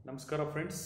ನಮಸ್ಕಾರ friends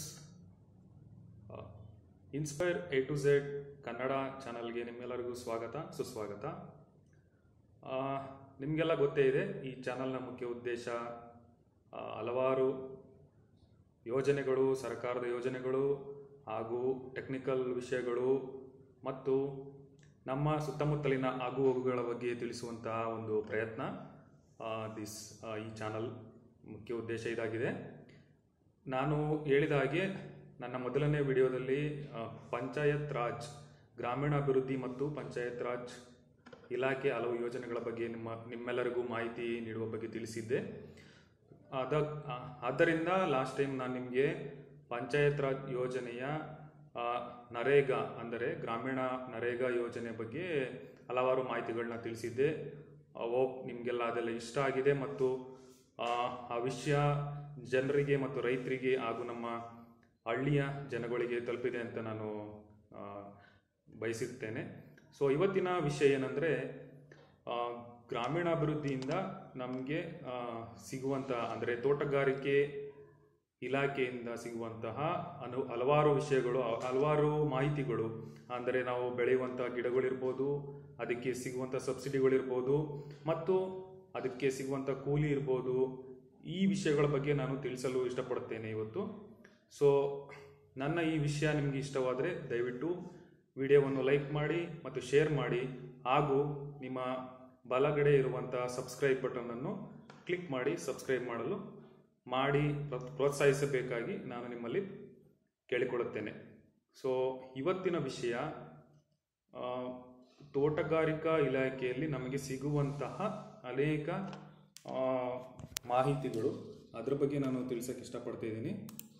inspire A to Z Kannada ಚಾನಲ್ಗೆ ನಿಮ್ಮೆಲ್ಲರಿಗೂ ಸ್ವಾಗತ ಸುಸ್ವಾಗತ ಆ, ನಿಮಗೆಲ್ಲ ಗೊತ್ತೇ ಇದೆ ಈ ಚಾನಲ್ನ ಮುಖ್ಯ ಉದ್ದೇಶ ಆ, ಹಲವಾರು ಯೋಜನೆಗಳು ಸರ್ಕಾರದ ಯೋಜನೆಗಳು ಹಾಗೂ ಟೆಕ್ನಿಕಲ್ ವಿಷಯಗಳು ಮತ್ತು ನಮ್ಮ ಸುತ್ತಮುತ್ತಲಿನ ಆಗುಹೋಗುಗಳ ಬಗ್ಗೆ ತಿಳಿಸುವಂತಹ ಒಂದು ಪ್ರಯತ್ನ ದಿಸ್ ಈ ಚಾನಲ್ ಮುಖ್ಯ ಉದ್ದೇಶ ಇದಾಗಿದೆ ನಾನು ಹೇಳಿದ ಹಾಗೆ ನನ್ನ ಮೊದಲನೇ ವಿಡಿಯೋದಲ್ಲಿ ಆ, ಪಂಚಾಯತ್ ರಾಜ್ ಗ್ರಾಮೀಣಾಭಿವೃದ್ಧಿ ಮತ್ತು ಪಂಚಾಯತ್ ರಾಜ್ ಇಲಾಖೆ ಹಲವು ಯೋಜನೆಗಳ ಬಗ್ಗೆ ನಿಮ್ಮ ನಿಮ್ಮೆಲ್ಲರಿಗೂ ಮಾಹಿತಿ ನೀಡುವ ಬಗ್ಗೆ ತಿಳಿಸಿದ್ದೆ ಅದ ಆ, ಆದ್ದರಿಂದ ಲಾಸ್ಟ್ ಟೈಮ್ ನಾನು ನಿಮಗೆ ಪಂಚಾಯತ್ ರಾಜ್ ಯೋಜನೆಯ ಆ, ನರೇಗಾ ಅಂದರೆ ಗ್ರಾಮೀಣ ನರೇಗಾ ಯೋಜನೆ ಬಗ್ಗೆ ಹಲವಾರು ಮಾಹಿತಿಗಳನ್ನ ತಿಳಿಸಿದ್ದೆ ಹೋಪ್ ನಿಮಗೆಲ್ಲ ಅದೆಲ್ಲ ಇಷ್ಟ ಆಗಿದೆ ಮತ್ತು ಆ, ಆ ವಿಷಯ ಜನರಿಗೆ ಮತ್ತು ರೈತರಿಗೆ ಹಾಗೂ ನಮ್ಮ ಹಳ್ಳಿಯ ಜನಗಳಿಗೆ ತಲುಪಿದೆ ಅಂತ ನಾನು ಆ, ಬಯಸುತ್ತೇನೆ ಸೊ ಇವತ್ತಿನ ವಿಷಯ ಏನಂದರೆ ಗ್ರಾಮೀಣಾಭಿವೃದ್ಧಿಯಿಂದ ನಮಗೆ ಸಿಗುವಂಥ ಅಂದರೆ ತೋಟಗಾರಿಕೆ ಇಲಾಖೆಯಿಂದ ಸಿಗುವಂತಹ ಅನು ಹಲವಾರು ವಿಷಯಗಳು ಹ- ಹಲವಾರು ಮಾಹಿತಿಗಳು ಅಂದರೆ ನಾವು ಬೆಳೆಯುವಂಥ ಗಿಡಗಳಿರ್ಬೋದು ಅದಕ್ಕೆ ಸಿಗುವಂಥ ಸಬ್ಸಿಡಿಗಳಿರ್ಬೋದು ಮತ್ತು ಅದಕ್ಕೆ ಸಿಗುವಂಥ ಕೂಲಿ ಇರ್ಬೋದು ಈ ವಿಷಯಗಳ ಬಗ್ಗೆ ನಾನು ತಿಳಿಸಲು ಇಷ್ಟಪಡುತ್ತೇನೆ ಇವತ್ತು ಸೊ ನನ್ನ ಈ ವಿಷಯ ನಿಮಗೆ ಇಷ್ಟವಾದರೆ ದಯವಿಟ್ಟು ವಿಡಿಯೋವನ್ನು ಲೈಕ್ ಮಾಡಿ ಮತ್ತು ಶೇರ್ ಮಾಡಿ ಹಾಗೂ ನಿಮ್ಮ ಬಲಗಡೆ ಇರುವಂಥ ಸಬ್ಸ್ಕ್ರೈಬ್ ಬಟನನ್ನು ಕ್ಲಿಕ್ ಮಾಡಿ ಸಬ್ಸ್ಕ್ರೈಬ್ ಮಾಡಲು ಮಾಡಿ ಪ್ರೋ- ಪ್ರೋತ್ಸಾಹಿಸಬೇಕಾಗಿ ನಾನು ನಿಮ್ಮಲ್ಲಿ ಕೇಳಿಕೊಳ್ಳುತ್ತೇನೆ ಸೊ ಇವತ್ತಿನ ವಿಷಯ ಆ, ತೋಟಗಾರಿಕಾ ಇಲಾಖೆಯಲ್ಲಿ ನಮಗೆ ಸಿಗುವಂತಹ ಅನೇಕ ಆ, ಮಾಹಿತಿಗಳು ಅದ್ರ ಬಗ್ಗೆ ನಾನು ತಿಳಿಸಕ್ಕೆ ಇಷ್ಟಪಡ್ತಾ ಇದ್ದೀನಿ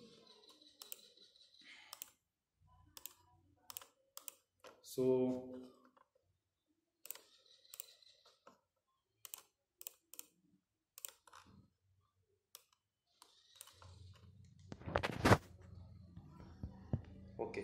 ಸೊ ಓಕೆ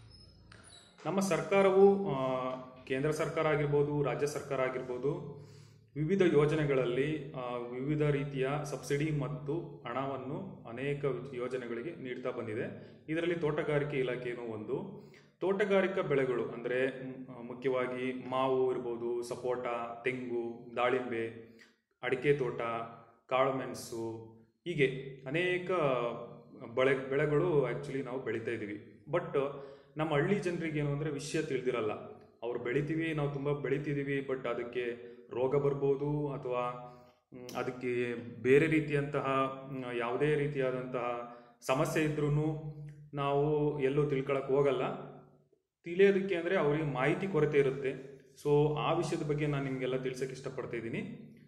ನಮ್ಮ ಸರ್ಕಾರವು ಆ, ಕೇಂದ್ರ ಸರ್ಕಾರ ಆಗಿರ್ಬೋದು ರಾಜ್ಯ ಸರ್ಕಾರ ಆಗಿರ್ಬೋದು ವಿವಿಧ ಯೋಜನೆಗಳಲ್ಲಿ ಆ, ವಿವಿಧ ರೀತಿಯ ಸಬ್ಸಿಡಿ ಮತ್ತು ಹಣವನ್ನು ಅನೇಕ ಯೋಜನೆಗಳಿಗೆ ನೀಡ್ತಾ ಬಂದಿದೆ ಇದರಲ್ಲಿ ತೋಟಗಾರಿಕೆ ಇಲಾಖೆಯೂ ಒಂದು ತೋಟಗಾರಿಕಾ ಬೆಳೆಗಳು ಅಂದರೆ ಮ್, ಮುಖ್ಯವಾಗಿ ಮಾವು ಇರ್ಬೋದು ಸಪೋಟ ತೆಂಗು ದಾಳಿಂಬೆ ಅಡಿಕೆ ತೋಟ ಕಾಳುಮೆಣಸು ಹೀಗೆ ಅನೇಕ ಬೆಳೆ ಬೆಳೆಗಳು ಆ್ಯಕ್ಚುಲಿ ನಾವು ಬೆಳೀತಾ ಇದ್ದೀವಿ ಬಟ್ ನಮ್ಮ ಹಳ್ಳಿ ಜನರಿಗೆ ಏನು ಅಂದರೆ ವಿಷಯ ತಿಳಿದಿರಲ್ಲ ಅವ್ರು ಬೆಳಿತೀವಿ ನಾವು ತುಂಬ ಬೆಳಿತಿದ್ದೀವಿ ಬಟ್ ಅದಕ್ಕೆ ರೋಗ ಬರ್ಬೋದು ಅಥವಾ ಮ್, ಅದಕ್ಕೆ ಬೇರೆ ರೀತಿಯಂತಹ ಮ್, ಯಾವುದೇ ರೀತಿಯಾದಂತಹ ಸಮಸ್ಯೆ ಇದ್ರೂ ನಾವು ಎಲ್ಲೂ ತಿಳ್ಕೊಳಕ್ಕೆ ಹೋಗಲ್ಲ ತಿಳಿಯೋದಕ್ಕೆ ಅಂದರೆ ಅವರಿಗೆ ಮಾಹಿತಿ ಕೊರತೆ ಇರುತ್ತೆ ಸೊ ಆ ವಿಷಯದ ಬಗ್ಗೆ ನಾನು ನಿಮಗೆಲ್ಲ ತಿಳಿಸೋಕೆ ಇಷ್ಟಪಡ್ತಾ ಇದ್ದೀನಿ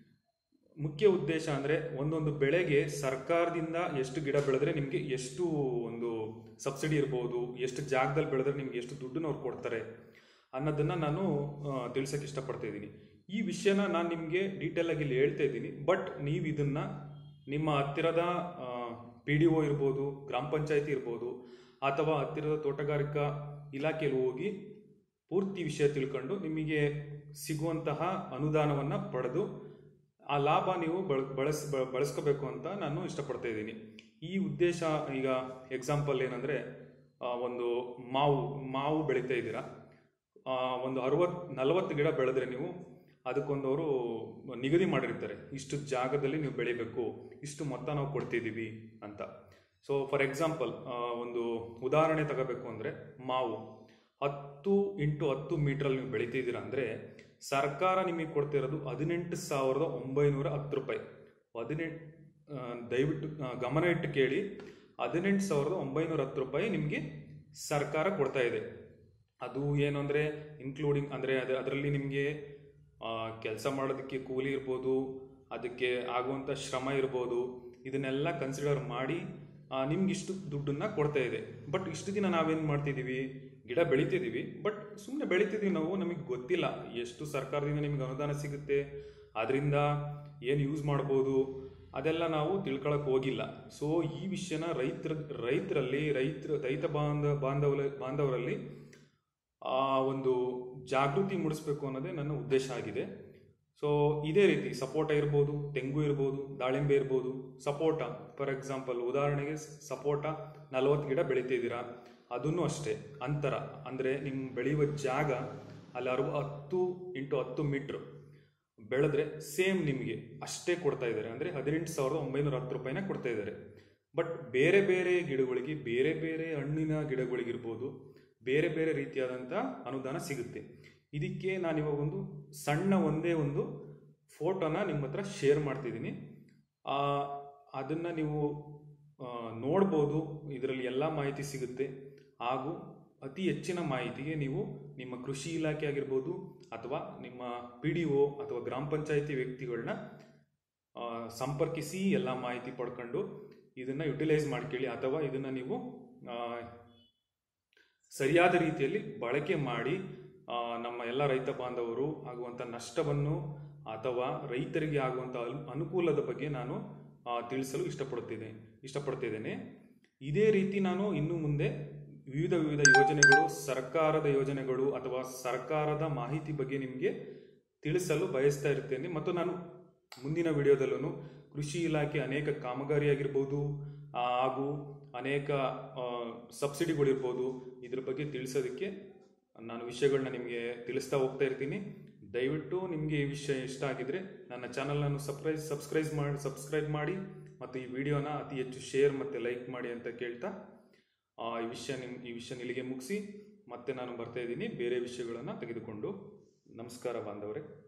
ಮುಖ್ಯ ಉದ್ದೇಶ ಅಂದರೆ ಒಂದೊಂದು ಬೆಳೆಗೆ ಸರ್ಕಾರದಿಂದ ಎಷ್ಟು ಗಿಡ ಬೆಳೆದ್ರೆ ನಿಮಗೆ ಎಷ್ಟು ಒಂದು ಸಬ್ಸಿಡಿ ಇರ್ಬೋದು ಎಷ್ಟು ಜಾಗದಲ್ಲಿ ಬೆಳೆದ್ರೆ ನಿಮ್ಗೆ ಎಷ್ಟು ದುಡ್ಡನ್ನ ಅವ್ರು ಕೊಡ್ತಾರೆ ಅನ್ನೋದನ್ನು ನಾನು ತಿಳಿಸೋಕೆ ಇಷ್ಟಪಡ್ತಾ ಇದ್ದೀನಿ ಈ ವಿಷಯನ ನಾನು ನಿಮಗೆ ಡೀಟೇಲ್ ಆಗಿ ಇಲ್ಲಿ ಹೇಳ್ತಾ ಇದ್ದೀನಿ ಬಟ್ ನೀವು ಇದನ್ನು ನಿಮ್ಮ ಹತ್ತಿರದ ಪಿ ಡಿ ಒ ಇರ್ಬೋದು ಗ್ರಾಮ ಪಂಚಾಯತಿ ಇರ್ಬೋದು ಅಥವಾ ಹತ್ತಿರದ ತೋಟಗಾರಿಕಾ ಇಲಾಖೆಯಲ್ಲಿ ಹೋಗಿ ಪೂರ್ತಿ ವಿಷಯ ತಿಳ್ಕೊಂಡು ನಿಮಗೆ ಸಿಗುವಂತಹ ಅನುದಾನವನ್ನು ಪಡೆದು ಆ ಲಾಭ ನೀವು ಬಳ ಬಳಸ್ ಬ- ಬಳಸ್ಕೋಬೇಕು ಅಂತ ನಾನು ಇಷ್ಟಪಡ್ತಾ ಇದ್ದೀನಿ ಈ ಉದ್ದೇಶ ಈಗ ಎಕ್ಸಾಂಪಲ್ ಏನಂದರೆ ಒಂದು ಮಾವು ಮಾವು ಬೆಳೀತಾ ಇದ್ದೀರಾ ಆ, ಒಂದು ಅರವತ್ತು ನಲವತ್ತು ಗಿಡ ಬೆಳೆದ್ರೆ ನೀವು ಅದಕ್ಕೊಂದು ಅವರು ನಿಗದಿ ಮಾಡಿರ್ತಾರೆ ಇಷ್ಟು ಜಾಗದಲ್ಲಿ ನೀವು ಬೆಳಿಬೇಕು ಇಷ್ಟು ಮೊತ್ತ ನಾವು ಕೊಡ್ತಿದ್ದೀವಿ ಅಂತ ಸೊ ಫಾರ್ ಎಕ್ಸಾಂಪಲ್ ಒಂದು ಉದಾಹರಣೆ ತಗೋಬೇಕು ಅಂದರೆ ಮಾವು ಹತ್ತು ಇಂಟು ಹತ್ತು ಮೀಟ್ರಲ್ಲಿ ನೀವು ಬೆಳಿತಿದ್ದೀರಾ ಅಂದರೆ ಸರ್ಕಾರ ನಿಮಗೆ ಕೊಡ್ತಿರೋದು ಹದಿನೆಂಟು ಸಾವಿರದ ಒಂಬೈನೂರ ಹತ್ತು ರೂಪಾಯಿ ಹದಿನೆಂಟು ದಯವಿಟ್ಟು ಆ, ಗಮನ ಇಟ್ಟು ಕೇಳಿ ಹದಿನೆಂಟು ಸಾವಿರದ ಒಂಬೈನೂರ ಹತ್ತು ರೂಪಾಯಿ ನಿಮಗೆ ಸರ್ಕಾರ ಕೊಡ್ತಾ ಇದೆ ಅದು ಏನು ಅಂದರೆ ಇನ್ಕ್ಲೂಡಿಂಗ್ ಅಂದರೆ ಅದು ಅದರಲ್ಲಿ ನಿಮಗೆ ಕೆಲಸ ಮಾಡೋದಕ್ಕೆ ಕೂಲಿ ಇರ್ಬೋದು ಅದಕ್ಕೆ ಆಗುವಂಥ ಶ್ರಮ ಇರ್ಬೋದು ಇದನ್ನೆಲ್ಲ ಕನ್ಸಿಡರ್ ಮಾಡಿ ನಿಮ್ಗೆ ಇಷ್ಟು ದುಡ್ಡನ್ನ ಕೊಡ್ತಾ ಇದೆ ಬಟ್ ಇಷ್ಟು ದಿನ ನಾವೇನು ಮಾಡ್ತಿದ್ದೀವಿ ಗಿಡ ಬೆಳಿತಿದ್ದೀವಿ ಬಟ್ ಸುಮ್ಮನೆ ಬೆಳಿತಿದ್ದೀವಿ ನಾವು ನಮಗೆ ಗೊತ್ತಿಲ್ಲ ಎಷ್ಟು ಸರ್ಕಾರದಿಂದ ನಿಮಗೆ ಅನುದಾನ ಸಿಗುತ್ತೆ ಅದರಿಂದ ಏನು ಯೂಸ್ ಮಾಡ್ಬೋದು ಅದೆಲ್ಲ ನಾವು ತಿಳ್ಕೊಳಕ್ಕೆ ಹೋಗಿಲ್ಲ ಸೊ ಈ ವಿಷಯನ ರೈತರ ರೈತರಲ್ಲಿ ರೈತರ ರೈತ ಬಾಂಧ ಬಾಂಧವ ಬಾಂಧವರಲ್ಲಿ ಆ ಒಂದು ಜಾಗೃತಿ ಮೂಡಿಸ್ಬೇಕು ಅನ್ನೋದೇ ನನ್ನ ಉದ್ದೇಶ ಆಗಿದೆ ಸೊ ಇದೇ ರೀತಿ ಸಪೋಟ ಇರ್ಬೋದು ತೆಂಗು ಇರ್ಬೋದು ದಾಳಿಂಬೆ ಇರ್ಬೋದು ಸಪೋಟ ಫಾರ್ ಎಕ್ಸಾಂಪಲ್ ಉದಾಹರಣೆಗೆ ಸಪೋಟ ನಲವತ್ತು ಗಿಡ ಬೆಳಿತಿದ್ದೀರಾ ಅದನ್ನು ಅಷ್ಟೇ ಅಂತರ ಅಂದರೆ ನಿಮ್ಮ ಬೆಳೆಯುವ ಜಾಗ ಅಲ್ಲಿ ಅರವ ಹತ್ತು ಇಂಟು ಹತ್ತು ಮೀಟ್ರ್ ಬೆಳೆದ್ರೆ ಸೇಮ್ ನಿಮಗೆ ಅಷ್ಟೇ ಕೊಡ್ತಾ ಇದ್ದಾರೆ ಅಂದರೆ ಹದಿನೆಂಟು ಸಾವಿರದ ಒಂಬೈನೂರ ಹತ್ತು ರೂಪಾಯಿನ ಕೊಡ್ತಾ ಇದ್ದಾರೆ ಬಟ್ ಬೇರೆ ಬೇರೆ ಗಿಡಗಳಿಗೆ ಬೇರೆ ಬೇರೆ ಹಣ್ಣಿನ ಗಿಡಗಳಿಗಿರ್ಬೋದು ಬೇರೆ ಬೇರೆ ರೀತಿಯಾದಂಥ ಅನುದಾನ ಸಿಗುತ್ತೆ ಇದಕ್ಕೆ ನಾನಿವಾಗ ಒಂದು ಸಣ್ಣ ಒಂದೇ ಒಂದು ಫೋಟೋನ ನಿಮ್ಮ ಹತ್ರ ಶೇರ್ ಮಾಡ್ತಿದ್ದೀನಿ ಅದನ್ನು ನೀವು ಆ, ನೋಡ್ಬೋದು ಇದರಲ್ಲಿ ಎಲ್ಲ ಮಾಹಿತಿ ಸಿಗುತ್ತೆ ಹಾಗೂ ಅತಿ ಹೆಚ್ಚಿನ ಮಾಹಿತಿಗೆ ನೀವು ನಿಮ್ಮ ಕೃಷಿ ಇಲಾಖೆ ಆಗಿರ್ಬೋದು ಅಥವಾ ನಿಮ್ಮ ಪಿ ಡಿ ಒ ಅಥವಾ ಗ್ರಾಮ ಪಂಚಾಯಿತಿ ವ್ಯಕ್ತಿಗಳನ್ನ ಆ, ಸಂಪರ್ಕಿಸಿ ಎಲ್ಲ ಮಾಹಿತಿ ಪಡ್ಕೊಂಡು ಇದನ್ನು ಯುಟಿಲೈಸ್ ಮಾಡ್ಕೊಳ್ಳಿ ಅಥವಾ ಇದನ್ನು ನೀವು ಆ, ಸರಿಯಾದ ರೀತಿಯಲ್ಲಿ ಬಳಕೆ ಮಾಡಿ ಆ, ನಮ್ಮ ಎಲ್ಲ ರೈತ ಬಾಂಧವರು ಆಗುವಂಥ ನಷ್ಟವನ್ನು ಅಥವಾ ರೈತರಿಗೆ ಆಗುವಂಥ ಅಲ್- ಅನುಕೂಲದ ಬಗ್ಗೆ ನಾನು ಆ, ತಿಳಿಸಲು ಇಷ್ಟಪಡುತ್ತಿದ್ದೇನೆ ಇಷ್ಟಪಡ್ತಿದ್ದೇನೆ ಇದೇ ರೀತಿ ನಾನು ಇನ್ನು ಮುಂದೆ ವಿವಿಧ ವಿವಿಧ ಯೋಜನೆಗಳು ಸರ್ಕಾರದ ಯೋಜನೆಗಳು ಅಥವಾ ಸರ್ಕಾರದ ಮಾಹಿತಿ ಬಗ್ಗೆ ನಿಮಗೆ ತಿಳಿಸಲು ಬಯಸ್ತಾ ಇರ್ತೇನೆ ಮತ್ತು ನಾನು ಮುಂದಿನ ವಿಡಿಯೋದಲ್ಲೂ ಕೃಷಿ ಇಲಾಖೆ ಅನೇಕ ಕಾಮಗಾರಿಯಾಗಿರ್ಬೋದು ಆ, ಹಾಗೂ ಅನೇಕ ಆ, ಸಬ್ಸಿಡಿಗಳಿರ್ಬೋದು ಇದ್ರ ಬಗ್ಗೆ ತಿಳಿಸೋದಕ್ಕೆ ನಾನು ವಿಷಯಗಳನ್ನ ನಿಮಗೆ ತಿಳಿಸ್ತಾ ಹೋಗ್ತಾ ಇರ್ತೀನಿ ದಯವಿಟ್ಟು ನಿಮಗೆ ಈ ವಿಷಯ ಇಷ್ಟ ಆಗಿದ್ರೆ ನನ್ನ ಚಾನಲನ್ನು ಸಬ್ಸ್ಕ್ರೈಬ್ ಸಬ್ಸ್ಕ್ರೈಬ್ ಮಾಡಿ ಸಬ್ಸ್ಕ್ರೈಬ್ ಮಾಡಿ ಮತ್ತು ಈ ವಿಡಿಯೋನ ಅತಿ ಹೆಚ್ಚು ಶೇರ್ ಮತ್ತು ಲೈಕ್ ಮಾಡಿ ಅಂತ ಕೇಳ್ತಾ ಆ, ಈ ವಿಷಯ ನಿಮ್ ಈ ವಿಷಯ ಇಲ್ಲಿಗೆ ಮುಗಿಸಿ ಮತ್ತೆ ನಾನು ಬರ್ತಾ ಇದ್ದೀನಿ ಬೇರೆ ವಿಷಯಗಳನ್ನು ತೆಗೆದುಕೊಂಡು ನಮಸ್ಕಾರ ಬಾಂಧವರೇ